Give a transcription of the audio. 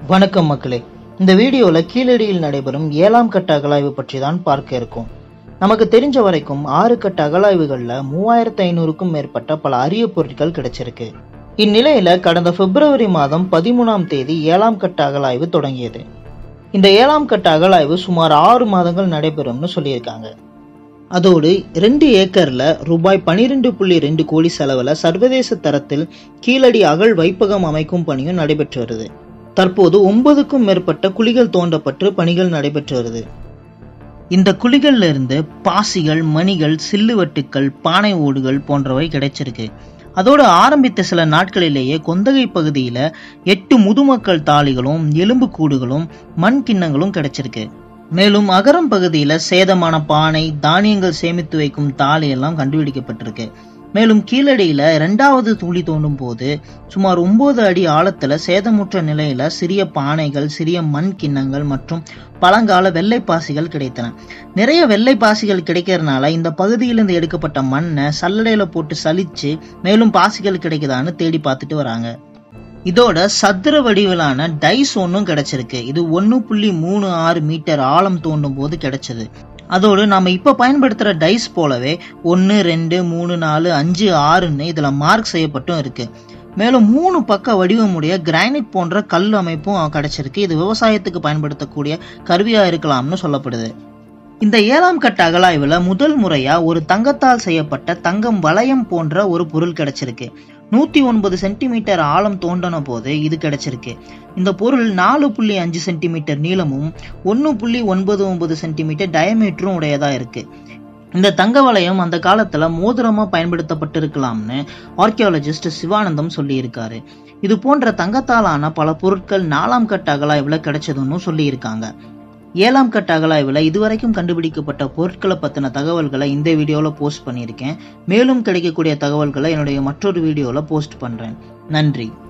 வணக்கம் மக்களே இந்த வீடியோவில் கீழடியில் நடைபெறும் ஏழாம் கட்ட அகழாய்வு பற்றி தான் பார்க்க இருக்கோம் நமக்கு தெரிஞ்ச வரைக்கும் ஆறு கட்ட அகழாய்வுகளில் மூவாயிரத்து ஐநூறுக்கும் மேற்பட்ட பல அரிய பொருட்கள் கிடைச்சிருக்கு இந்நிலையில கடந்த பிப்ரவரி மாதம் பதிமூணாம் தேதி ஏழாம் கட்ட அகழாய்வு தொடங்கியது இந்த ஏழாம் கட்ட அகழாய்வு சுமார் ஆறு மாதங்கள் நடைபெறும்னு சொல்லியிருக்காங்க அதோடு ரெண்டு ஏக்கர்ல ரூபாய் பனிரெண்டு புள்ளி ரெண்டு கோடி செலவுல சர்வதேச தரத்தில் கீழடி அகழ் வைப்பகம் அமைக்கும் பணியும் நடைபெற்று வருது தற்போது ஒன்பதுக்கும் மேற்பட்ட குழிகள் தோண்டப்பட்டு பணிகள் நடைபெற்று வருது இந்த குழிகள்ல இருந்து பாசிகள் மணிகள் சில்லுவட்டுக்கள் பானை ஓடுகள் போன்றவை கிடைச்சிருக்கு அதோடு ஆரம்பித்த சில நாட்களிலேயே கொந்தகை பகுதியில எட்டு முதுமக்கள் தாளிகளும் எலும்பு கூடுகளும் மண் கிண்ணங்களும் கிடைச்சிருக்கு மேலும் அகரம் பகுதியில சேதமான பானை தானியங்கள் சேமித்து வைக்கும் தாளி எல்லாம் கண்டுபிடிக்கப்பட்டிருக்கு மேலும் கீழடியில இரண்டாவது துளி தோண்டும் போது சுமார் ஒன்பது அடி ஆழத்துல சேதமுற்ற நிலையில சிறிய பானைகள் சிறிய மண் கிண்ணங்கள் மற்றும் பழங்கால வெள்ளை பாசிகள் கிடைத்தன நிறைய வெள்ளை பாசிகள் கிடைக்கிறதுனால இந்த பகுதியிலிருந்து எடுக்கப்பட்ட மண்ணை சல்லடையில போட்டு சலிச்சு மேலும் பாசிகள் கிடைக்குதான்னு தேடி பார்த்துட்டு வராங்க இதோட சதுர வடிவிலான டைஸ் ஒன்றும் கிடைச்சிருக்கு இது ஒன்று புள்ளி மூணு ஆறு மீட்டர் ஆழம் தோண்டும் போது கிடைச்சது அதோடு நம்ம இப்போ பயன்படுத்துகிற டைஸ் போலவே ஒன்று ரெண்டு மூணு நாலு அஞ்சு ஆறுன்னு இதில் மார்க் செய்யப்பட்டும் இருக்கு மேலும் மூணு பக்க வடிவமுடைய கிரானைட் போன்ற கல் அமைப்பும் கிடைச்சிருக்கு இது விவசாயத்துக்கு பயன்படுத்தக்கூடிய கருவியாக இருக்கலாம்னு சொல்லப்படுது இந்த ஏழாம் கட்ட அகழாய்வுல முதல் முறையா ஒரு தங்கத்தால் செய்யப்பட்ட தங்கம் வளையம் போன்ற ஒரு பொருள் கிடைச்சிருக்கு நூத்தி ஒன்பது சென்டிமீட்டர் ஆழம் தோண்டன போது இது கிடைச்சிருக்கு இந்த பொருள் நாலு புள்ளி அஞ்சு சென்டிமீட்டர் நீளமும் ஒன்று புள்ளி ஒன்பது ஒன்பது சென்டிமீட்டர் டயமீட்டரும் உடையதா இருக்கு இந்த தங்க வளையம் அந்த காலத்துல மோதிரமா பயன்படுத்தப்பட்டிருக்கலாம்னு ஆர்கியாலஜிஸ்ட் சிவானந்தம் சொல்லியிருக்காரு இது போன்ற தங்கத்தாலான பல பொருட்கள் நாலாம் கட்ட அகழாய்வுல கிடைச்சதுன்னு சொல்லியிருக்காங்க ஏழாம் கட்ட அகழாய்வில் இதுவரைக்கும் கண்டுபிடிக்கப்பட்ட பொருட்களை பற்றின தகவல்களை இந்த வீடியோவில் போஸ்ட் பண்ணியிருக்கேன் மேலும் கிடைக்கக்கூடிய தகவல்களை என்னுடைய மற்றொரு வீடியோவில் போஸ்ட் பண்ணுறேன் நன்றி